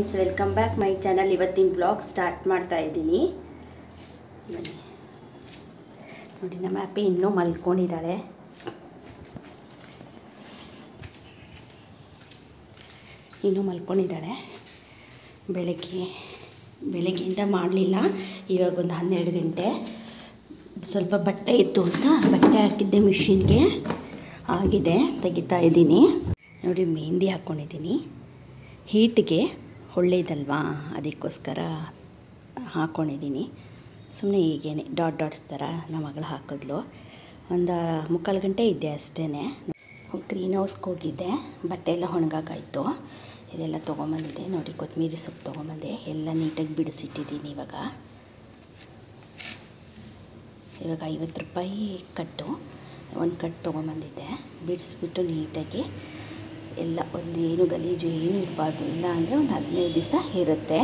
friends welcome back my channel ಇವತ್ತಿನ blog start ಮಾಡ್ತಾ ಇದ್ದೀನಿ ಬನ್ನಿ ನೋಡಿ ನಮ್ಮ ಹ್ಯಾಪಿ ಇನ್ನೂ ಮಲ್ಕೊಂಡಿದ್ದಾಳೆ ಇನ್ನೂ ಮಲ್ಕೊಂಡಿದ್ದಾಳೆ ಬೆಳಗ್ಗೆ ಬೆಳಗ್ಗೆಯಿಂದ ಮಾಡಲಿಲ್ಲ ಇವಾಗ ಒಂದು ಹನ್ನೆರಡು ಗಂಟೆ ಸ್ವಲ್ಪ ಬಟ್ಟೆ ಇತ್ತು ಅಂತ ಬಟ್ಟೆ ಹಾಕಿದ್ದೆ ಮಿಷಿನ್ಗೆ ಆಗಿದೆ ತೆಗಿತಾ ಇದ್ದೀನಿ ನೋಡಿ ಮೆಹಂದಿ ಹಾಕ್ಕೊಂಡಿದ್ದೀನಿ ಹೀಟ್ಗೆ ಒಳ್ಳೇದಲ್ವಾ ಅದಕ್ಕೋಸ್ಕರ ಹಾಕ್ಕೊಂಡಿದ್ದೀನಿ ಸುಮ್ಮನೆ ಹೀಗೇನೆ ಡಾಟ್ ಡಾಟ್ಸ್ ಥರ ನಮ್ಮ ಮಗಳು ಹಾಕಿದ್ಲು ಒಂದು ಮುಕ್ಕಾಲು ಗಂಟೆ ಇದ್ದೆ ಅಷ್ಟೇ ಗ್ರೀನ್ ಹೌಸ್ಗೆ ಹೋಗಿದ್ದೆ ಬಟ್ಟೆ ಎಲ್ಲ ಒಣಗಾಕಾಯ್ತು ಇದೆಲ್ಲ ತೊಗೊಂಬಂದಿದ್ದೆ ನೋಡಿ ಕೊತ್ತಂಬರಿ ಸೊಪ್ಪು ತೊಗೊಂಬಂದೆ ಎಲ್ಲ ನೀಟಾಗಿ ಬಿಡಿಸಿಟ್ಟಿದ್ದೀನಿ ಇವಾಗ ಇವಾಗ ಐವತ್ತು ರೂಪಾಯಿ ಕಟ್ಟು ಒಂದು ಕಟ್ ತೊಗೊಂಬಂದಿದ್ದೆ ಬಿಡಿಸ್ಬಿಟ್ಟು ನೀಟಾಗಿ ಎಲ್ಲ ಒಂದು ಏನು ಗಲೀಜು ಏನು ಇರಬಾರ್ದು ಇಲ್ಲ ಅಂದರೆ ಒಂದು ಹದಿನೈದು ದಿವಸ ಇರುತ್ತೆ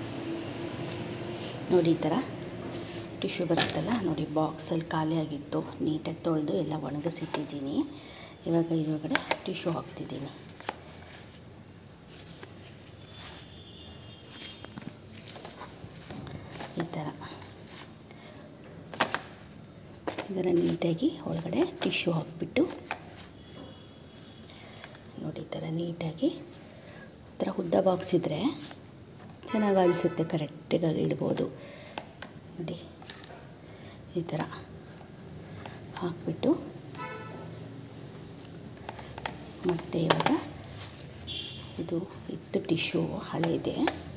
ನೋಡಿ ಈ ಥರ ಟಿಶ್ಯೂ ಬರುತ್ತಲ್ಲ ನೋಡಿ ಬಾಕ್ಸಲ್ಲಿ ಖಾಲಿ ಆಗಿತ್ತು ನೀಟಾಗಿ ತೊಳೆದು ಎಲ್ಲ ಒಣಗಿಸಿಟ್ಟಿದ್ದೀನಿ ಇವಾಗ ಇದ್ರೊಳಗಡೆ ಟಿಶ್ಯೂ ಹಾಕ್ತಿದ್ದೀನಿ ಈ ಥರ ಇದನ್ನು ನೀಟಾಗಿ ಒಳಗಡೆ ಟಿಶ್ಯೂ ಹಾಕಿಬಿಟ್ಟು ನೋಡಿ ಈ ಥರ ನೀಟಾಗಿ ಈ ಥರ ಉದ್ದ ಬಾಕ್ಸ್ ಇದ್ದರೆ ಚೆನ್ನಾಗಿ ಅನಿಸುತ್ತೆ ಕರೆಕ್ಟಾಗಿ ಇಡ್ಬೋದು ನೋಡಿ ಈ ಥರ ಹಾಕ್ಬಿಟ್ಟು ಮತ್ತು ಇವಾಗ ಇದು ಇತ್ತು ಟಿಶ್ಯೂ ಹಳೆಯದೆ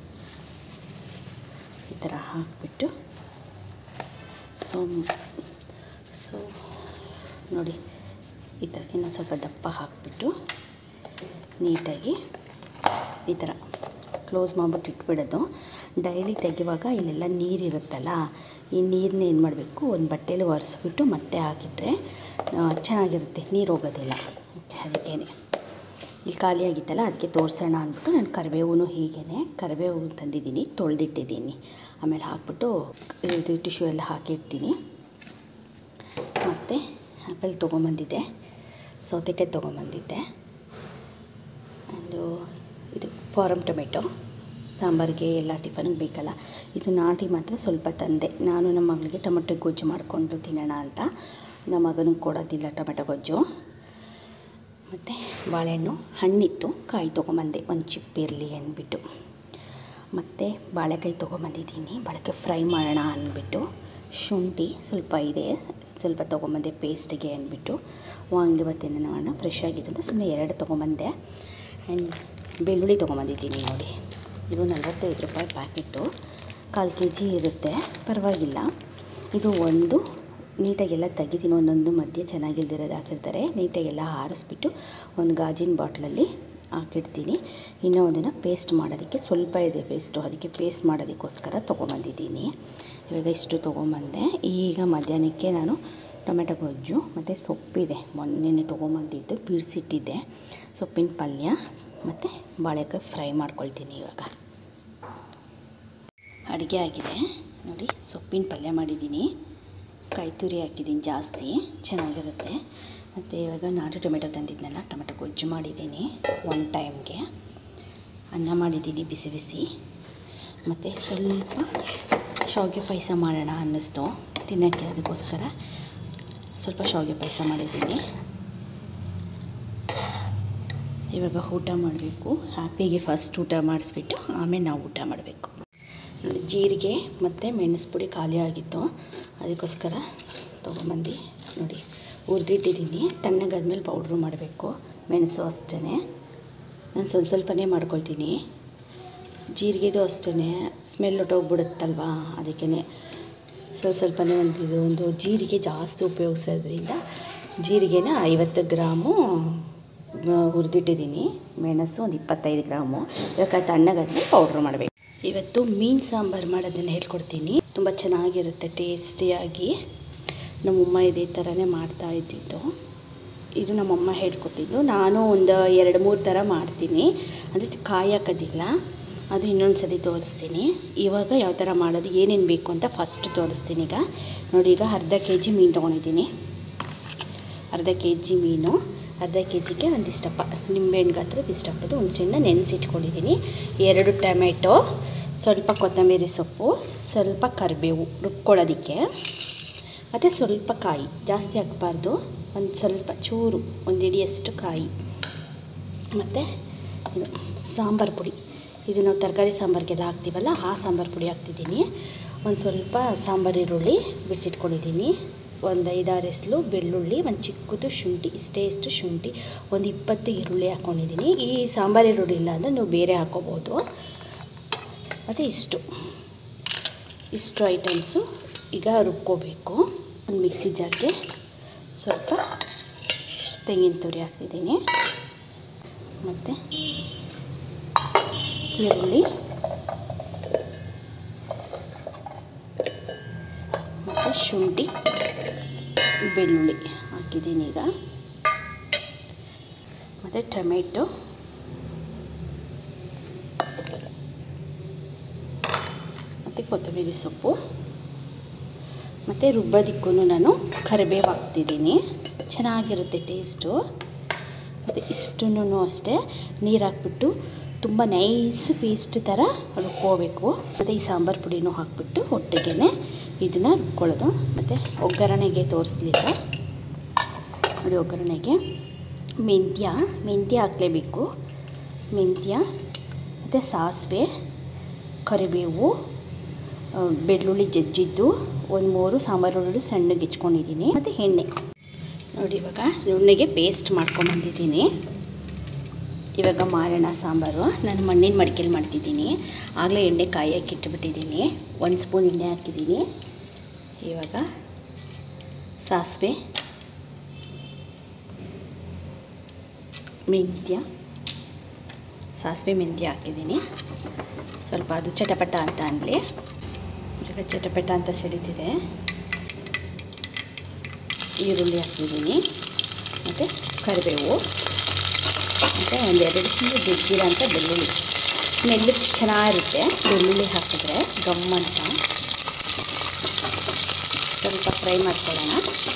ಈ ಥರ ಹಾಕಿಬಿಟ್ಟು ಸೊ ಸೊ ನೋಡಿ ಈ ಥರ ಇನ್ನೊಂದು ಸ್ವಲ್ಪ ದಪ್ಪ ಹಾಕಿಬಿಟ್ಟು ನೀಟಾಗಿ ಈ ಥರ ಕ್ಲೋಸ್ ಮಾಡಿಬಿಟ್ಟು ಇಟ್ಬಿಡೋದು ಡೈಲಿ ತೆಗೆಯುವಾಗ ಇಲ್ಲೆಲ್ಲ ನೀರಿರುತ್ತಲ್ಲ ಈ ನೀರನ್ನ ಏನು ಮಾಡಬೇಕು ಒಂದು ಬಟ್ಟೆಯಲ್ಲಿ ಒರೆಸ್ಬಿಟ್ಟು ಮತ್ತೆ ಹಾಕಿಟ್ರೆ ಚೆನ್ನಾಗಿರುತ್ತೆ ನೀರು ಹೋಗೋದಿಲ್ಲ ಅದಕ್ಕೇನೆ ಇಲ್ಲಿ ಖಾಲಿ ಆಗಿತ್ತಲ್ಲ ಅದಕ್ಕೆ ತೋರಿಸೋಣ ಅಂದ್ಬಿಟ್ಟು ನಾನು ಕರಿಬೇವು ಹೀಗೇ ಕರಿಬೇವು ತಂದಿದ್ದೀನಿ ತೊಳೆದಿಟ್ಟಿದ್ದೀನಿ ಆಮೇಲೆ ಹಾಕ್ಬಿಟ್ಟು ಇದು ಟಿಶ್ಯೂ ಎಲ್ಲ ಹಾಕಿಡ್ತೀನಿ ಮತ್ತು ಆ್ಯಪಲ್ ತೊಗೊಂಬಂದಿದ್ದೆ ಸೌತೆಕಾಯಿ ತೊಗೊಂಬಂದಿದ್ದೆ ಆ್ಯಂಡು ಇದು ಫಾರಮ್ ಟೊಮೆಟೊ ಸಾಂಬಾರಿಗೆ ಎಲ್ಲ ಟಿಫನ್ಗೆ ಬೇಕಲ್ಲ ಇದು ನಾಟಿ ಮಾತ್ರ ಸ್ವಲ್ಪ ತಂದೆ ನಾನು ನಮ್ಮ ಮಗಳಿಗೆ ಟೊಮೆಟೊ ಗೊಜ್ಜು ಮಾಡಿಕೊಂಡು ತಿನ್ನೋಣ ಅಂತ ನಮ್ಮ ಮಗನಿಗೆ ಕೊಡೋದಿಲ್ಲ ಟೊಮೆಟೊ ಗೊಜ್ಜು ಮತ್ತು ಬಾಳೆಹಣ್ಣು ಹಣ್ಣಿತ್ತು ಕಾಯಿ ತೊಗೊಂಬಂದೆ ಒಂದು ಚಿಪ್ ಇರಲಿ ಅಂದ್ಬಿಟ್ಟು ಮತ್ತು ಬಾಳೆಕಾಯಿ ತೊಗೊಂಬಂದಿದ್ದೀನಿ ಬಾಳೆಕಾಯಿ ಫ್ರೈ ಮಾಡೋಣ ಅಂದ್ಬಿಟ್ಟು ಶುಂಠಿ ಸ್ವಲ್ಪ ಇದೆ ಸ್ವಲ್ಪ ತೊಗೊಂಬಂದೆ ಪೇಸ್ಟಿಗೆ ಅಂದ್ಬಿಟ್ಟು ವಾಂಗಿಬಾತಿನ ಮಾಡೋಣ ಫ್ರೆಶ್ ಆಗಿತ್ತು ಅಂತ ಸುಮ್ಮನೆ ಎರಡು ತೊಗೊಂಬಂದೆ ಆ್ಯಂಡ್ ಬೆಳ್ಳುಳ್ಳಿ ತೊಗೊಂಬಂದಿದ್ದೀನಿ ನೋಡಿ ಇದು ನಲ್ವತ್ತೈದು ರೂಪಾಯಿ ಪ್ಯಾಕೆಟು ಕಾಲು ಕೆ ಜಿ ಇರುತ್ತೆ ಪರವಾಗಿಲ್ಲ ಇದು ಒಂದು ನೀಟಾಗೆಲ್ಲ ತೆಗಿತೀನಿ ಒಂದೊಂದು ಮಧ್ಯೆ ಚೆನ್ನಾಗಿಲ್ದಿರೋದು ಹಾಕಿರ್ತಾರೆ ನೀಟಾಗೆಲ್ಲ ಆರಿಸ್ಬಿಟ್ಟು ಒಂದು ಗಾಜಿನ ಬಾಟ್ಲಲ್ಲಿ ಹಾಕಿಡ್ತೀನಿ ಇನ್ನೂ ಒಂದನ್ನು ಪೇಸ್ಟ್ ಮಾಡೋದಕ್ಕೆ ಸ್ವಲ್ಪ ಇದೆ ಪೇಸ್ಟು ಅದಕ್ಕೆ ಪೇಸ್ಟ್ ಮಾಡೋದಕ್ಕೋಸ್ಕರ ತೊಗೊಂಬಂದಿದ್ದೀನಿ ಇವಾಗ ಇಷ್ಟು ತೊಗೊಂಬಂದೆ ಈಗ ಮಧ್ಯಾಹ್ನಕ್ಕೆ ನಾನು ಟೊಮೆಟೊ ಗೊಜ್ಜು ಮತ್ತು ಸೊಪ್ಪಿದೆ ಮೊನ್ನೆ ತೊಗೊಂಬಂದಿದ್ದು ಬಿಡಿಸಿಟ್ಟಿದ್ದೆ ಸೊಪ್ಪಿನ ಪಲ್ಯ ಮತ್ತು ಬಾಳೆಕಾಯಿ ಫ್ರೈ ಮಾಡ್ಕೊಳ್ತೀನಿ ಇವಾಗ ಅಡುಗೆ ಆಗಿದೆ ನೋಡಿ ಸೊಪ್ಪಿನ ಪಲ್ಯ ಮಾಡಿದ್ದೀನಿ ಕಾಯಿ ತುರಿ ಹಾಕಿದ್ದೀನಿ ಜಾಸ್ತಿ ಚೆನ್ನಾಗಿರುತ್ತೆ ಮತ್ತು ಇವಾಗ ನಾಟಿ ಟೊಮೆಟೊ ತಂದಿದ್ನಲ್ಲ ಟೊಮೆಟೊ ಗೊಜ್ಜು ಮಾಡಿದ್ದೀನಿ ಒನ್ ಟೈಮ್ಗೆ ಅನ್ನ ಮಾಡಿದ್ದೀನಿ ಬಿಸಿ ಬಿಸಿ ಮತ್ತು ಸ್ವಲ್ಪ ಶಾವಿಗೆ ಪಾಯಸ ಮಾಡೋಣ ಅನ್ನಿಸ್ತು ತಿನ್ನೋಕ್ಕೆ ಅದಕ್ಕೋಸ್ಕರ ಸ್ವಲ್ಪ ಶಾವಿಗೆ ಪಾಯಸ ಮಾಡಿದ್ದೀನಿ ಇವಾಗ ಊಟ ಮಾಡಬೇಕು ಹ್ಯಾಪಿಗೆ ಫಸ್ಟ್ ಊಟ ಮಾಡಿಸ್ಬಿಟ್ಟು ಆಮೇಲೆ ನಾವು ಊಟ ಮಾಡಬೇಕು ಜೀರಿಗೆ ಮತ್ತು ಮೆಣಸು ಪುಡಿ ಖಾಲಿ ಆಗಿತ್ತು ಅದಕ್ಕೋಸ್ಕರ ತೊಗೊಂಬಂದು ನೋಡಿ ಹುರಿದಿಟ್ಟಿದ್ದೀನಿ ತಣ್ಣಗಾದ್ಮೇಲೆ ಪೌಡ್ರು ಮಾಡಬೇಕು ಮೆಣಸು ಅಷ್ಟೇ ನಾನು ಸ್ವಲ್ಪ ಸ್ವಲ್ಪನೇ ಮಾಡ್ಕೊಳ್ತೀನಿ ಜೀರಿಗೆದು ಅಷ್ಟೇ ಸ್ಮೆಲ್ ಹೊಟ್ಟೋಗ್ಬಿಡುತ್ತಲ್ವಾ ಅದಕ್ಕೇ ಸ್ವಲ್ಪ ಸ್ವಲ್ಪನೇ ಒಂದು ಇದು ಒಂದು ಜೀರಿಗೆ ಜಾಸ್ತಿ ಉಪಯೋಗಿಸೋದ್ರಿಂದ ಜೀರಿಗೆನ ಐವತ್ತು ಗ್ರಾಮು ಹುರಿದಿಟ್ಟಿದ್ದೀನಿ ಮೆಣಸು ಒಂದು ಇಪ್ಪತ್ತೈದು ಗ್ರಾಮು ಇವಾಗ ತಣ್ಣಗಾದ್ಮೇಲೆ ಪೌಡ್ರ್ ಮಾಡಬೇಕು ಇವತ್ತು ಮೀನು ಸಾಂಬಾರು ಮಾಡೋದನ್ನು ಹೇಳ್ಕೊಡ್ತೀನಿ ತುಂಬ ಚೆನ್ನಾಗಿರುತ್ತೆ ಟೇಸ್ಟಿಯಾಗಿ ನಮ್ಮಮ್ಮ ಇದೇ ಥರನೇ ಮಾಡ್ತಾ ಇದ್ದಿದ್ದು ಇದು ನಮ್ಮಮ್ಮ ಹೇಳ್ಕೊಟ್ಟಿದ್ದು ನಾನು ಒಂದು ಎರಡು ಮೂರು ಥರ ಮಾಡ್ತೀನಿ ಅಂದರೆ ಕಾಯಿ ಹಾಕೋದಿಲ್ಲ ಅದು ಇನ್ನೊಂದು ಸಲ ತೋರಿಸ್ತೀನಿ ಇವಾಗ ಯಾವ ಥರ ಮಾಡೋದು ಏನೇನು ಬೇಕು ಅಂತ ಫಸ್ಟ್ ತೋರಿಸ್ತೀನಿ ಈಗ ನೋಡಿ ಈಗ ಅರ್ಧ ಕೆ ಜಿ ಮೀನು ತೊಗೊಂಡಿದ್ದೀನಿ ಅರ್ಧ ಕೆ ಜಿ ಮೀನು ಅರ್ಧ ಕೆ ಜಿಗೆ ಒಂದಿಷ್ಟಪ್ಪ ನಿಂಬೆಹಣ್ಣು ಗಾತ್ರದ ಇಷ್ಟಪ್ಪದು ಹುಣಸೆಹಣ್ಣ ನೆನೆಸಿಟ್ಕೊಂಡಿದ್ದೀನಿ ಎರಡು ಟೊಮೆಟೊ ಸ್ವಲ್ಪ ಕೊತ್ತಂಬರಿ ಸೊಪ್ಪು ಸ್ವಲ್ಪ ಕರಿಬೇವು ರುಬ್ಕೊಳ್ಳೋದಕ್ಕೆ ಮತ್ತು ಸ್ವಲ್ಪ ಕಾಯಿ ಜಾಸ್ತಿ ಹಾಕಬಾರ್ದು ಒಂದು ಸ್ವಲ್ಪ ಚೂರು ಒಂದು ಹಿಡಿಯಷ್ಟು ಕಾಯಿ ಮತ್ತು ಇದು ಸಾಂಬಾರು ಪುಡಿ ಇದು ನಾವು ತರಕಾರಿ ಸಾಂಬಾರಿಗೆಲ್ಲ ಹಾಕ್ತೀವಲ್ಲ ಆ ಸಾಂಬಾರು ಪುಡಿ ಹಾಕ್ತಿದ್ದೀನಿ ಒಂದು ಸ್ವಲ್ಪ ಸಾಂಬಾರು ಈರುಳ್ಳಿ ಬಿಡಿಸಿಟ್ಕೊಂಡಿದ್ದೀನಿ ಒಂದು ಐದಾರು ಎಸ್ಲು ಬೆಳ್ಳುಳ್ಳಿ ಒಂದು ಚಿಕ್ಕದು ಶುಂಠಿ ಇಷ್ಟೇ ಇಷ್ಟು ಶುಂಠಿ ಒಂದು ಇಪ್ಪತ್ತು ಈರುಳ್ಳಿ ಹಾಕ್ಕೊಂಡಿದ್ದೀನಿ ಈ ಸಾಂಬಾರು ಈರುಳ್ಳಿ ಇಲ್ಲ ಅಂದರೆ ನೀವು ಬೇರೆ ಹಾಕ್ಕೋಬೋದು ಮತ್ತು ಇಷ್ಟು ಇಷ್ಟು ಐಟಮ್ಸು ಈಗ ರುಬ್ಕೋಬೇಕು ಒಂದು ಮಿಕ್ಸಿ ಜಾರ್ಗೆ ಸ್ವಲ್ಪ ತೆಂಗಿನ ತುರಿ ಹಾಕ್ತಿದ್ದೀನಿ ಮತ್ತು ಈರುಳ್ಳಿ ಮತ್ತು ಶುಂಠಿ ಬೆಳ್ಳುಳ್ಳಿ ಹಾಕಿದ್ದೀನಿ ಈಗ ಮತ್ತು ಟೊಮೆಟೊ ಮತ್ತು ಕೊತ್ತಂಬರಿ ಸೊಪ್ಪು ಮತ್ತು ರುಬ್ಬೋದಕ್ಕೂ ನಾನು ಕರಿಬೇವು ಹಾಕ್ತಿದ್ದೀನಿ ಚೆನ್ನಾಗಿರುತ್ತೆ ಟೇಸ್ಟು ಮತ್ತು ಇಷ್ಟನ್ನು ಅಷ್ಟೇ ನೀರು ಹಾಕ್ಬಿಟ್ಟು ತುಂಬ ನೈಸ್ ಪೇಸ್ಟ್ ಥರ ರುಬ್ಕೋಬೇಕು ಮತ್ತು ಈ ಸಾಂಬಾರು ಪುಡಿನೂ ಹಾಕ್ಬಿಟ್ಟು ಒಟ್ಟಿಗೆ ಇದನ್ನು ರುಬ್ಕೊಳ್ಳೋದು ಮತ್ತು ಒಗ್ಗರಣೆಗೆ ತೋರಿಸ್ಲಿಲ್ಲ ನೋಡಿ ಒಗ್ಗರಣೆಗೆ ಮೆಂತ್ಯ ಮೆಂತ್ಯ ಹಾಕಲೇಬೇಕು ಮೆಂತ್ಯ ಮತ್ತು ಸಾಸಿವೆ ಕರಿಬೇವು ಬೆಳ್ಳುಳ್ಳಿ ಜಜ್ಜಿದ್ದು ಒಂದು ಮೂರು ಸಾಂಬಾರು ಹುರುಳು ಸಣ್ಣಗೆ ಹೆಚ್ಕೊಂಡಿದ್ದೀನಿ ಮತ್ತು ಎಣ್ಣೆ ನೋಡಿ ಇವಾಗ ಎಣ್ಣೆಗೆ ಪೇಸ್ಟ್ ಮಾಡ್ಕೊಂಬಂದಿದ್ದೀನಿ ಇವಾಗ ಮಾಡೋಣ ಸಾಂಬಾರು ನಾನು ಮಣ್ಣಿನ ಮಡಿಕೆಲಿ ಮಾಡ್ತಿದ್ದೀನಿ ಆಗಲೇ ಎಣ್ಣೆ ಕಾಯಕ್ಕೆ ಇಟ್ಬಿಟ್ಟಿದ್ದೀನಿ ಒಂದು ಸ್ಪೂನ್ ಎಣ್ಣೆ ಹಾಕಿದ್ದೀನಿ ಇವಾಗ ಸಾಸಿವೆ ಮೆಂತ್ಯ ಸಾಸಿವೆ ಮೆಂತ್ಯ ಹಾಕಿದ್ದೀನಿ ಸ್ವಲ್ಪ ಅದು ಚಟಪಟ ಅಂತ ಅನ್ನಲಿ ಇವಾಗ ಚಟಪಟ ಅಂತ ಸಿಡಿತಿದೆ ಈರುಳ್ಳಿ ಹಾಕಿದ್ದೀನಿ ಮತ್ತು ಕರಿಬೇವು ಮತ್ತು ಒಂದೆರಡು ಸ್ಪೂನ್ ಜಜ್ಜಿರೋ ಅಂತ ಬೆಳ್ಳುಳ್ಳಿ ಸ್ಮೆಲ್ಲು ಚೆನ್ನಾಗಿರುತ್ತೆ ಬೆಳ್ಳುಳ್ಳಿ ಹಾಕಿದ್ರೆ ಗಮ್ ಅಂತ ಸ್ವಲ್ಪ ಫ್ರೈ ಮಾಡ್ಕೊಳ್ಳೋಣ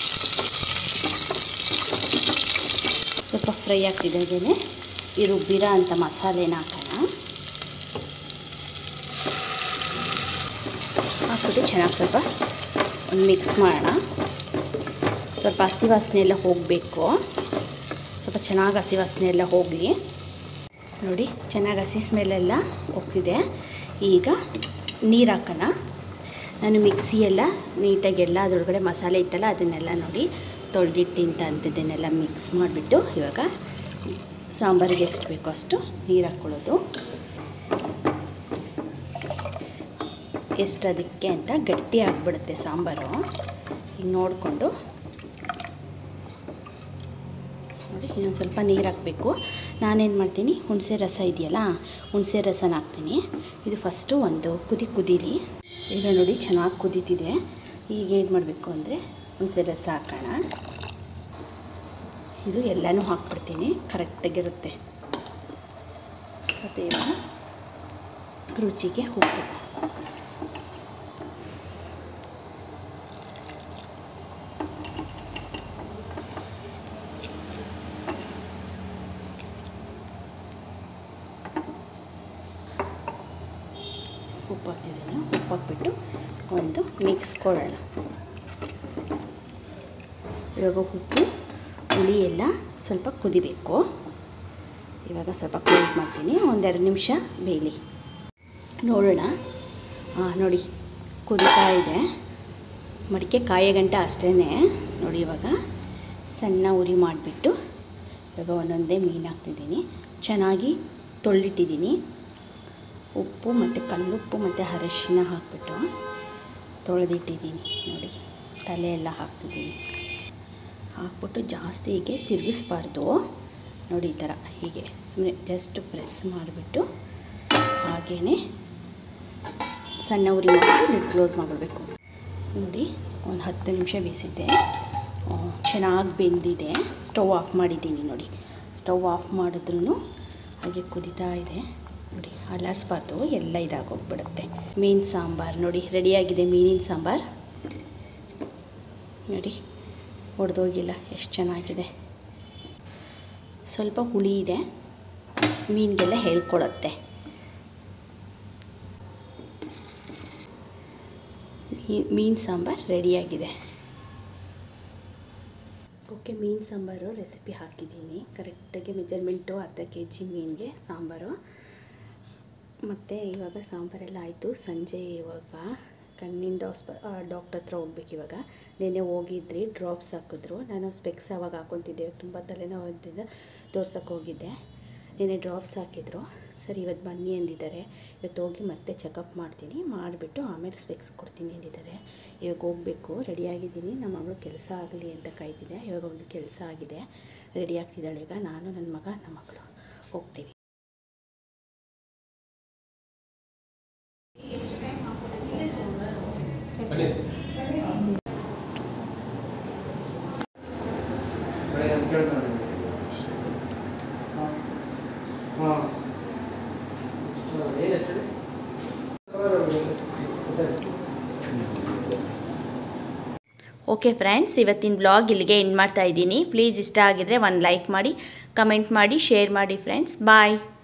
ಸ್ವಲ್ಪ ಫ್ರೈ ಆಗ್ತಿದ್ದಾಗೇ ಈ ರುಬ್ಬಿರೋ ಅಂಥ ಮಸಾಲೆನ ಹಾಕೋಣ ಹಾಕ್ಬಿಟ್ಟು ಚೆನ್ನಾಗಿ ಸ್ವಲ್ಪ ಒಂದು ಮಿಕ್ಸ್ ಮಾಡೋಣ ಸ್ವಲ್ಪ ಹಸಿ ವಾಸನೆ ಎಲ್ಲ ಹೋಗಬೇಕು ಸ್ವಲ್ಪ ಚೆನ್ನಾಗಿ ಹಸಿ ವಾಸನೆ ಎಲ್ಲ ಹೋಗಲಿ ನೋಡಿ ಚೆನ್ನಾಗಿ ಹಸಿ ಸ್ಮೆಲ್ಲೆಲ್ಲ ಹೋಗ್ತಿದೆ ಈಗ ನೀರು ಹಾಕೋಣ ನಾನು ಮಿಕ್ಸಿಯೆಲ್ಲ ನೀಟಾಗೆಲ್ಲ ಅದರೊಳಗಡೆ ಮಸಾಲೆ ಇತ್ತಲ್ಲ ಅದನ್ನೆಲ್ಲ ನೋಡಿ ತೊಳೆದಿಟ್ಟಿಂತ ಅಂಥದ್ದನ್ನೆಲ್ಲ ಮಿಕ್ಸ್ ಮಾಡಿಬಿಟ್ಟು ಇವಾಗ ಸಾಂಬಾರಿಗೆ ಎಷ್ಟು ಬೇಕೋ ಅಷ್ಟು ನೀರು ಹಾಕ್ಕೊಳ್ಳೋದು ಎಷ್ಟು ಅದಕ್ಕೆ ಅಂತ ಗಟ್ಟಿ ಆಗಿಬಿಡುತ್ತೆ ಸಾಂಬಾರು ಈಗ ನೋಡಿಕೊಂಡು ನೋಡಿ ಇನ್ನೊಂದು ಸ್ವಲ್ಪ ನೀರು ಹಾಕಬೇಕು ನಾನೇನು ಮಾಡ್ತೀನಿ ಹುಣಸೆ ರಸ ಇದೆಯಲ್ಲ ಹುಣಸೆ ರಸನ ಹಾಕ್ತೀನಿ ಇದು ಫಸ್ಟು ಒಂದು ಕುದಿ ಕುದೀಲಿ ಈಗ ನೋಡಿ ಚೆನ್ನಾಗಿ ಕುದೀತಿದೆ ಈಗ ಏನು ಮಾಡಬೇಕು ಅಂದರೆ ಹುಣಸೆ ರಸ ಹಾಕೋಣ ಇದು ಎಲ್ಲನೂ ಹಾಕ್ಬಿಡ್ತೀನಿ ಕರೆಕ್ಟಾಗಿರುತ್ತೆ ಮತ್ತು ಇವಾಗ ರುಚಿಗೆ ಉಪ್ಪು ಉಪ್ಪು ಹಾಕಿದ್ದೀನಿ ಉಪ್ಪು ಹಾಕ್ಬಿಟ್ಟು ಒಂದು ಮಿಕ್ಸ್ ಕೊಡೋಣ ಇವಾಗ ಉಪ್ಪು ಹುಳಿ ಎಲ್ಲ ಸ್ವಲ್ಪ ಕುದಿಬೇಕು ಇವಾಗ ಸ್ವಲ್ಪ ಕ್ಲೋಸ್ ಮಾಡ್ತೀನಿ ಒಂದೆರಡು ನಿಮಿಷ ಬೇಯಲಿ ನೋಡೋಣ ಹಾಂ ನೋಡಿ ಕುದಿತಾ ಇದೆ ಮಡಿಕೆ ಕಾಯೋ ಗಂಟ ಅಷ್ಟೇ ನೋಡಿ ಇವಾಗ ಸಣ್ಣ ಉರಿ ಮಾಡಿಬಿಟ್ಟು ಇವಾಗ ಒಂದೊಂದೇ ಮೀನು ಹಾಕ್ತಿದ್ದೀನಿ ಚೆನ್ನಾಗಿ ತೊಳೆದಿಟ್ಟಿದ್ದೀನಿ ಉಪ್ಪು ಮತ್ತು ಕಲ್ಲುಪ್ಪು ಮತ್ತು ಅರಶಿನ ಹಾಕ್ಬಿಟ್ಟು ತೊಳೆದಿಟ್ಟಿದ್ದೀನಿ ನೋಡಿ ತಲೆ ಎಲ್ಲ ಹಾಕ್ತಿದ್ದೀನಿ ಹಾಕ್ಬಿಟ್ಟು ಜಾಸ್ತಿ ಹೀಗೆ ತಿರುಗಿಸ್ಬಾರ್ದು ನೋಡಿ ಈ ಥರ ಹೀಗೆ ಸುಮ್ಮನೆ ಜಸ್ಟ್ ಪ್ರೆಸ್ ಮಾಡಿಬಿಟ್ಟು ಹಾಗೇ ಸಣ್ಣ ಉರಿ ಮಾಡಿ ಲಿಡ್ ಕ್ಲೋಸ್ ಮಾಡಿಬಿಡ್ಬೇಕು ನೋಡಿ ಒಂದು ಹತ್ತು ನಿಮಿಷ ಬೇಯಿಸಿದ್ದೆ ಚೆನ್ನಾಗಿ ಬೆಂದಿದೆ ಸ್ಟವ್ ಆಫ್ ಮಾಡಿದ್ದೀನಿ ನೋಡಿ ಸ್ಟವ್ ಆಫ್ ಮಾಡಿದ್ರೂ ಹಾಗೆ ಕುದೀತಾ ಇದೆ ನೋಡಿ ಅಲ್ಲಾಡಿಸ್ಬಾರ್ದು ಎಲ್ಲ ಇದಾಗೋಗ್ಬಿಡುತ್ತೆ ಮೀನು ಸಾಂಬಾರು ನೋಡಿ ರೆಡಿಯಾಗಿದೆ ಮೀನಿನ ಸಾಂಬಾರು ನೋಡಿ ಒಡೆದೋಗಿಲ್ಲ ಎಷ್ಟು ಚೆನ್ನಾಗಿದೆ ಸ್ವಲ್ಪ ಹುಳಿ ಇದೆ ಮೀನಿಗೆಲ್ಲ ಹೇಳ್ಕೊಳತ್ತೆ ಮೀನು ಸಾಂಬಾರು ರೆಡಿಯಾಗಿದೆ ಓಕೆ ಮೀನು ಸಾಂಬಾರು ರೆಸಿಪಿ ಹಾಕಿದ್ದೀನಿ ಕರೆಕ್ಟಾಗಿ ಮೆಜರ್ಮೆಂಟು ಅರ್ಧ ಕೆ ಜಿ ಮೀನಿಗೆ ಸಾಂಬಾರು ಮತ್ತು ಇವಾಗ ಸಾಂಬಾರೆಲ್ಲ ಆಯಿತು ಸಂಜೆ ಇವಾಗ ಕಣ್ಣಿಂದ ಹಾಸ್ಪ ಡಾಕ್ಟರ್ ಹತ್ರ ಹೋಗ್ಬೇಕು ಇವಾಗ ನೆನ್ನೆ ಹೋಗಿದ್ರಿ ಡ್ರಾಪ್ಸ್ ಹಾಕಿದ್ರು ನಾನು ಸ್ಪೆಕ್ಸ್ ಅವಾಗ ಹಾಕೊತಿದ್ದೆ ತುಂಬ ತಲೆನೋವು ಅಂತಿದ್ದ ತೋರ್ಸೋಕ್ಕೆ ಹೋಗಿದ್ದೆ ನೆನ್ನೆ ಡ್ರಾಪ್ಸ್ ಹಾಕಿದ್ರು ಸರಿ ಇವತ್ತು ಬನ್ನಿ ಅಂದಿದ್ದಾರೆ ಇವತ್ತು ಹೋಗಿ ಮತ್ತೆ ಚೆಕಪ್ ಮಾಡ್ತೀನಿ ಮಾಡಿಬಿಟ್ಟು ಆಮೇಲೆ ಸ್ಪೆಕ್ಸ್ ಕೊಡ್ತೀನಿ ಅಂದಿದ್ದಾರೆ ಇವಾಗ ಹೋಗಬೇಕು ರೆಡಿಯಾಗಿದ್ದೀನಿ ನಮ್ಮ ಮಗಳು ಕೆಲಸ ಆಗಲಿ ಅಂತ ಕಾಯ್ತಿದ್ದೆ ಇವಾಗ ಒಂದು ಕೆಲಸ ಆಗಿದೆ ರೆಡಿ ಆಗ್ತಿದ್ದಾಳೆ ಈಗ ನಾನು ನನ್ನ ಮಗ ನಮ್ಮ ಮಗಳು ಹೋಗ್ತೀವಿ ಓಕೆ ಫ್ರೆಂಡ್ಸ್ ಇವತ್ತಿನ ಬ್ಲಾಗ್ ಇಲ್ಲಿಗೆ ಎಂಡ್ ಮಾಡ್ತಾ ಇದ್ದೀನಿ ಪ್ಲೀಸ್ ಇಷ್ಟ ಆಗಿದರೆ ಒಂದು ಲೈಕ್ ಮಾಡಿ ಕಮೆಂಟ್ ಮಾಡಿ ಶೇರ್ ಮಾಡಿ ಫ್ರೆಂಡ್ಸ್ ಬಾಯ್